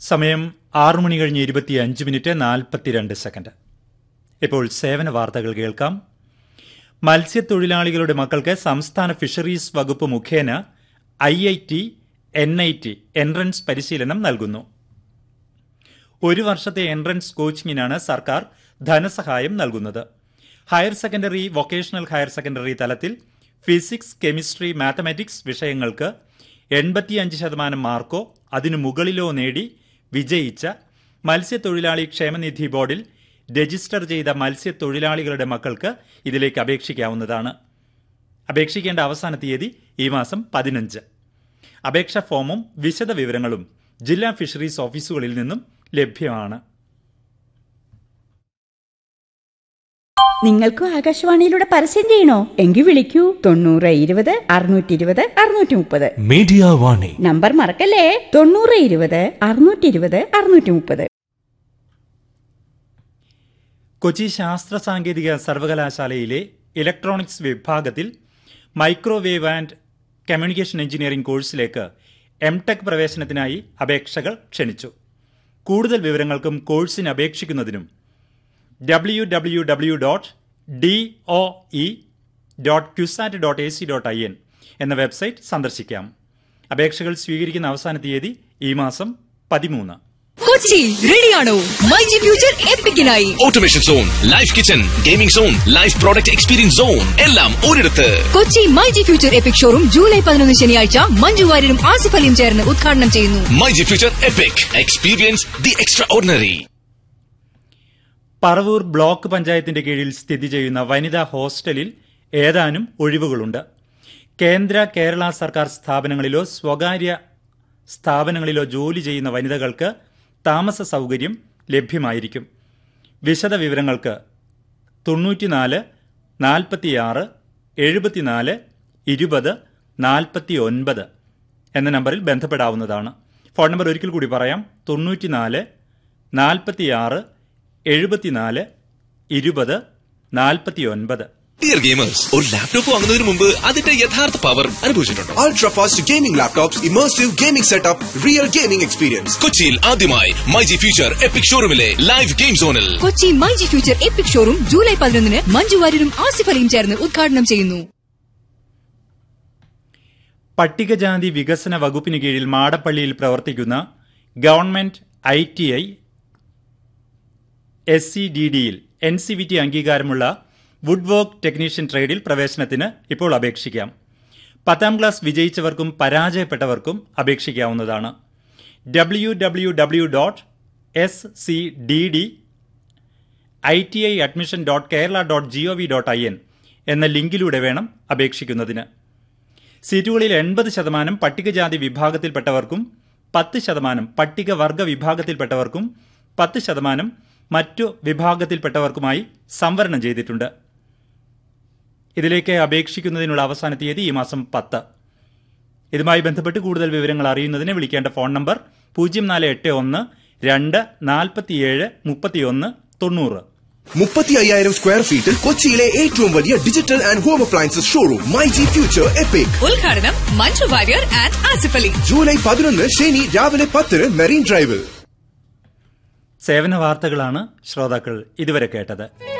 സമയം ആറു മണി കഴിഞ്ഞ് ഇരുപത്തി അഞ്ച് മിനിറ്റ് നാൽപ്പത്തിരണ്ട് സെക്കൻഡ് ഇപ്പോൾ സേവന വാർത്തകൾ കേൾക്കാം മത്സ്യത്തൊഴിലാളികളുടെ മക്കൾക്ക് സംസ്ഥാന ഫിഷറീസ് വകുപ്പ് മുഖേന I I T N I T entrance പരിശീലനം നൽകുന്നു ഒരു വർഷത്തെ എൻട്രൻസ് കോച്ചിങ്ങിനാണ് സർക്കാർ ധനസഹായം നൽകുന്നത് higher secondary vocational higher secondary തലത്തിൽ ഫിസിക്സ് കെമിസ്ട്രി മാത്തമാറ്റിക്സ് വിഷയങ്ങൾക്ക് എൺപത്തിയഞ്ച് ശതമാനം മാർക്കോ അതിനു മുകളിലോ നേടി വിജയിച്ച മത്സ്യത്തൊഴിലാളി ക്ഷേമനിധി ബോർഡിൽ രജിസ്റ്റർ ചെയ്ത മത്സ്യത്തൊഴിലാളികളുടെ മക്കൾക്ക് ഇതിലേക്ക് അപേക്ഷിക്കാവുന്നതാണ് അപേക്ഷിക്കേണ്ട അവസാന തീയതി ഈ മാസം പതിനഞ്ച് അപേക്ഷാ ഫോമും വിശദ വിവരങ്ങളും ജില്ലാ ഫിഷറീസ് ഓഫീസുകളിൽ നിന്നും ലഭ്യമാണ് നിങ്ങൾക്കും ആകാശവാണിയിലൂടെ പരസ്യം ചെയ്യണോ എങ്കിൽ വിളിക്കൂ തൊണ്ണൂറ് ഇരുപത് അറുന്നൂറ്റി ഇരുപത് അറുന്നൂറ്റി മുപ്പത് മീഡിയ വാണി നമ്പർ മറക്കല്ലേ തൊണ്ണൂറ് ഇരുപത് അറുന്നൂറ്റി ഇരുപത് അറുന്നൂറ്റി മുപ്പത് കൊച്ചി ശാസ്ത്ര സാങ്കേതിക സർവകലാശാലയിലെ ഇലക്ട്രോണിക്സ് വിഭാഗത്തിൽ മൈക്രോവേവ് ആൻഡ് കമ്മ്യൂണിക്കേഷൻ എഞ്ചിനീയറിംഗ് കോഴ്സിലേക്ക് എം ടെക് പ്രവേശനത്തിനായി അപേക്ഷകൾ ക്ഷണിച്ചു കൂടുതൽ വിവരങ്ങൾക്കും കോഴ്സിന് അപേക്ഷിക്കുന്നതിനും W W W dot D O E dot CUSAT dot A C dot I N എന്ന വെബ്സൈറ്റ് സന്ദർശിക്കാം അപേക്ഷകൾ സ്വീകരിക്കുന്ന അവസാന തീയതി ഈ മാസം പതിമൂന്ന് കൊച്ചി റെഡിയാണോ മൈജി ഫ്യൂച്ചർ എപ്പിക്കിനായി automation zone life kitchen gaming zone life product experience zone എല്ലാം ഒരിടത്ത് Kochi myG future epic showroom July പതിനൊന്ന് ശനിയാഴ്ച മഞ്ജു വാര്യരും ആസിഫ് അലിയും ചേർന്ന് ഉദ്ഘാടനം ചെയ്യുന്നു myG future epic experience the extraordinary Paravur block പഞ്ചായത്തിന്റെ കീഴിൽ സ്ഥിതി ചെയ്യുന്ന വനിതാ ഹോസ്റ്റലിൽ ഏതാനും ഒഴിവുകളുണ്ട് കേന്ദ്ര കേരള സർക്കാർ സ്ഥാപനങ്ങളിലോ സ്വകാര്യ സ്ഥാപനങ്ങളിലോ ജോലി ചെയ്യുന്ന വനിതകൾക്ക് താമസ സൗകര്യം ലഭ്യമായിരിക്കും വിശദ വിവരങ്ങൾക്ക് തൊണ്ണൂറ്റിനാല് നാൽപ്പത്തിയാറ് എഴുപത്തിനാല് ഇരുപത് നാൽപ്പത്തി ഒൻപത് എന്ന നമ്പറിൽ ബന്ധപ്പെടാവുന്നതാണ് ഫോൺ നമ്പർ ഒരിക്കൽ കൂടി പറയാം തൊണ്ണൂറ്റിനാല് നാൽപ്പത്തിയാറ് എഴുപത്തിനാല് ഇരുപത് നാൽപ്പത്തി ഒൻപത് ഡിയർ ഗെയിമേഴ്സ് ഒരു ലാപ്ടോപ്പ് വാങ്ങുന്നതിന് മുമ്പ് അതിന്റെ യഥാർത്ഥ പവർ അനുഭവിച്ചിട്ടുണ്ടോ Ultra fast gaming laptops, immersive gaming setup, real gaming experience. കൊച്ചിയിൽ ആദ്യമായി മൈജി ഫ്യൂച്ചർ എപ്പിക് ഷോറൂമിലെ ലൈവ് ഗെയിം സോണിൽ Kochi myG future epic showroom July പതിനൊന്നിന് മഞ്ജു വാര്യരും ആസിഫ് അലിയും ചേർന്ന് ഉദ്ഘാടനം ചെയ്യുന്നു പട്ടികജാതി വികസന വകുപ്പിന് കീഴിൽ മാടപ്പള്ളിയിൽ പ്രവർത്തിക്കുന്ന government I T I S C D ഡിയിൽ എൻ സി വി ടി അംഗീകാരമുള്ള വുഡ് വർക്ക് ടെക്നീഷ്യൻ ട്രേഡിൽ പ്രവേശനത്തിന് ഇപ്പോൾ അപേക്ഷിക്കാം പത്താം ക്ലാസ് വിജയിച്ചവർക്കും പരാജയപ്പെട്ടവർക്കും അപേക്ഷിക്കാവുന്നതാണ് W W W dot S C D D I T I admission dot Kerala dot G O V dot I N എന്ന ലിങ്കിലൂടെ വേണം അപേക്ഷിക്കുന്നതിന് സീറ്റുകളിൽ എൺപത് ശതമാനം പട്ടികജാതി വിഭാഗത്തിൽപ്പെട്ടവർക്കും പത്ത് ശതമാനം പട്ടികവർഗ വിഭാഗത്തിൽപ്പെട്ടവർക്കും പത്ത് ശതമാനം മറ്റു വിഭാഗത്തിൽപ്പെട്ടവർക്കുമായി സംവരണം ചെയ്തിട്ടുണ്ട് ഇതിലേക്ക് അപേക്ഷിക്കുന്നതിനുള്ള അവസാന തീയതി ഈ മാസം പത്ത് ഇതുമായി ബന്ധപ്പെട്ട് കൂടുതൽ വിവരങ്ങൾ അറിയുന്നതിന് വിളിക്കേണ്ട ഫോൺ നമ്പർ പൂജ്യം നാല് എട്ട് ഒന്ന് രണ്ട് നാൽപ്പത്തിയേഴ് മുപ്പത്തിയൊന്ന് തൊണ്ണൂറ് മുപ്പത്തി അയ്യായിരം സ്ക്വയർ ഫീറ്റിൽ കൊച്ചിയിലെ ഏറ്റവും വലിയ digital and home appliances showroom myG future epic ഉദ്ഘാടനം മഞ്ജു വാര്യർ ആൻഡ് ആസിഫ് അലി ജൂലൈ പതിനൊന്ന് ശനി രാവിലെ പത്തിന് മെറീൻ ഡ്രൈവിൽ സേവന വാർത്തകളാണ് ശ്രോതാക്കൾ ഇതുവരെ കേട്ടത്